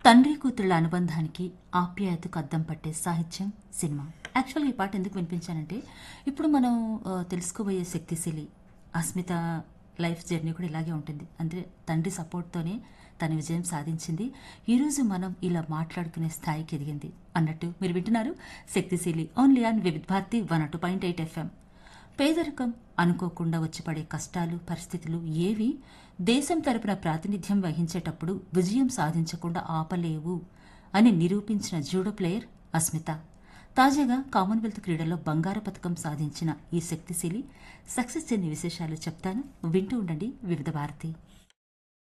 తండ్రి కూతుళ్ళ అనుబంధానికి ఆప్యాయతకు అద్దం పట్టే సాహిత్యం సినిమా యాక్చువల్గా ఈ పాట ఎందుకు వినిపించానంటే ఇప్పుడు మనం ఆ, తెలుసుకోబోయే శక్తిశీలి అస్మిత లైఫ్ జర్నీ కూడా ఇలాగే ఉంటుంది అంటే తండ్రి సపోర్ట్తోనే తన విజయం సాధించింది ఈరోజు మనం ఇలా మాట్లాడుకునే స్థాయికి ఎదిగింది అన్నట్టు మీరు వింటున్నారు శక్తిశీలి only on Vividh Bharati one అటు పాయింట్ ఎయిట్ ఎఫ్ఎం పేదరికం అనుకోకుండా వచ్చి పడే కష్టాలు పరిస్థితులు ఏవి దేశం తరపున ప్రాతినిధ్యం వహించేటప్పుడు విజయం సాధించకుండా ఆపలేవు అని నిరూపించిన జూడో ప్లేయర్ అస్మిత తాజాగా కామన్వెల్త్ క్రీడల్లో బంగారు పథకం సాధించిన ఈ శక్తిశీలి సక్సెస్ చెంది విశేషాలు చెప్తాను వింటూ ఉండండి వివిధ భారతి